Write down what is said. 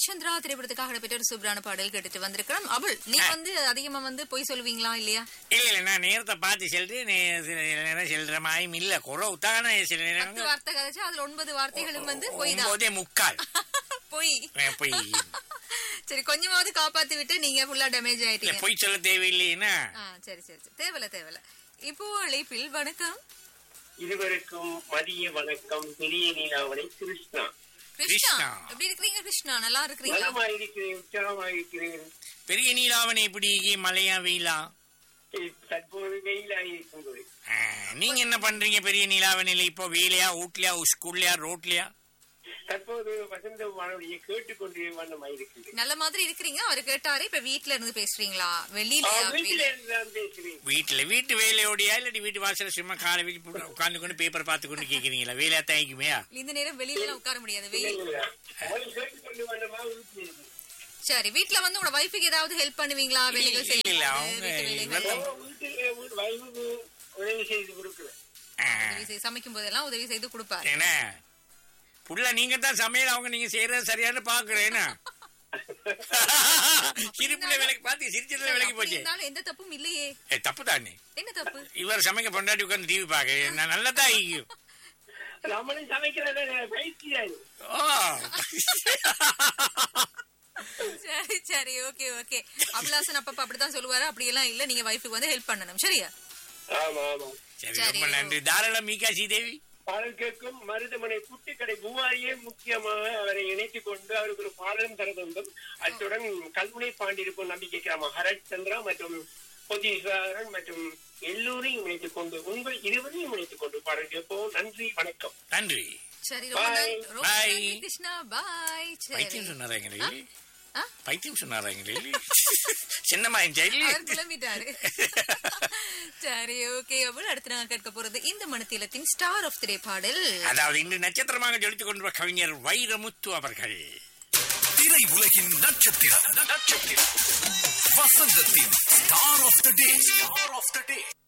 ஹரிச்சந்திரா திரைப்படத்துக்காக இடம்பெற்ற ஒரு சூப்பரான பாடல் கேட்டுட்டு வந்திருக்கிறோம் அபுல் நீ வந்து அதிகமா வந்து பொய் சொல்லுவீங்களா இல்லையா இல்ல இல்ல நான் நேரத்தை பார்த்து சொல்றேன் நே- சில நேரம் செல்ற மாயும் இல்ல குறவு தானே சில பத்து நேரம் வார்த்தை கதைச்சு அதுல ஒன்பது வார்த்தைகளும் வந்து பொய் தான் ஒன்பதே முக்கால் பொய் அஹ் பொய் சரி கொஞ்சமாவது காப்பாத்தி விட்டு நீங்க ஃபுல்லா டேமேஜ் இல்ல ஆயிட்டீங்க பொய் சொல்ல தேவையில்லைன்னா ஆ, சரி சரி சரி தேவையில்ல தேவையில்ல இப்போ அழைப்பில் வணக்கம் இருவருக்கும் மதிய வணக்கம் பெரிய நீலாவணை கிருஷ்ணா கிருஷ்ணா கிருஷ்ணா. எப்படி இருக்கிறீங்க கிருஷ்ணா நல்லா இருக்கிறீங்களா நலமாயிருக்கிறேன் உற்சாகமாயிருக்கிறேன் பெரிய நீலாவணி எப்படி மழையா வெயிலா இ- தற்போது வெயிலாயிருக்கின்றது அஹ், நீங்க என்ன பண்றீங்க பெரிய நீலாவணியில இப்போ வெயிலையா வீட்லயா ஸ்கூல்லையா ரோட்லயா தற்போது வசந்த வானொலியை கேட்டுக்கொண்டு வண்ணமாயிருக்கின்றேன் நல்ல மாதிரி இருக்கிறீங்க அவரு கேட்டாரு இப்ப வீட்ல இருந்து பேசுறீங்களா வெளியில வீட்டில இருந்து தான் பேசுறேன் வீட்டுல வீட்டு வேலையோடையா இல்லாட்டி வீட்டு வாசல சும்மா காலை வீட்டு உட்கார்ந்து கொண்டு பேப்பர் பார்த்து கொண்டு கேக்குறீங்களா வேலையா தாய்க்குமையா இந்த நேரம் வெளியில எல்லாம் உட்கார முடியாது வெயில் அவள் கேட்டுக்கொண்டு வண்ணமா வீட்டில் இருக்கு. சரி வீட்ல வந்து உங்க வைஃபுக்கு ஏதாவது ஹெல்ப் பண்ணுவீங்களா வேலைகள் இல்ல, இல்ல, செய்யும்போது, அவங்க வீட்டு வேலைகள் இவர்தான் அவள் வீட்டில் வீட்டு வயலுக்கு உதவி செய்து கொடுக்குறேன் அஹ், உதவி செய்து சமைக்கும் போதெல்லாம் உதவி செய்து கொடுப்பாரு என்ன புள்ள நீங்க தான் சமையல் அவங்க நீங்க செய்யறது சரியானு பாக்குறேன்னா சிரிப்புல வேலைக்கு பார்த்து சிரிச்சதுல வேலைக்கு அப்படி போச்சு இருந்தாலும் எந்த தப்பும் இல்லையே ஏ, தப்பு தானே என்ன தப்பு இவர் சமைக்க பொண்டாட்டி உட்கார்ந்து டிவி பாக்க நான் நல்லதா ஐயும் நம்மளும் சமைக்கிறத பயிற்சியாது ஓ சரி சரி ஓகே ஓகே அபிலாசன் அப்பப்ப அப்படிதான் சொல்லுவாரு அப்படி எல்லாம் இல்ல நீங்க வைஃபுக்கு வந்து ஹெல்ப் பண்ணணும் சரியா ஆமா ஆமா சரி சரி. ரொம்ப நன்றி தாராளம் மீகாட்சி தேவி பாடல் கேட்கும் மருதமனை குட்டிக்கடை பூவாரியே முக்கியமாக அவரை இணைத்துக் கொண்டு அவருக்கு ஒரு பாடலும் தர வேண்டும் அத்துடன் கல்முனை பாண்டிருக்கும் நம்பிக்கை கிராமம் ஹரட் சந்திரா மற்றும் பொதீஸ்வரன் மற்றும் எல்லோரையும் இணைத்துக் கொண்டு உங்கள் இருவரையும் இணைத்துக் கொண்டு பாடல் கேட்போம் நன்றி வணக்கம் நன்றி சரி ரொம்ப Bye. நன்றி ரொம்ப Bye. நன்றி கிருஷ்ணா பாய் சரி பைத்தியம் சொன்னாராங்களே ஆ? பைத்தியம் சொன்னாராங்களே சின்னமா ஜெயிலி அவர் கிளம்பிட்டாரு சரி ஓகே அவ்வளவு அடுத்து நாங்க கேட்க போறது இந்த மனத்திலத்தின் ஸ்டார் ஆஃப் தி டே பாடல் அதாவது இன்று நட்சத்திரமாக ஜொலித்துக் கொண்டிருந்த கவிஞர் வைரமுத்து அவர்கள் திரை உலகின் நட்சத்திரம் நட்சத்திரம் வசந்தத்தின் star of the day star of the day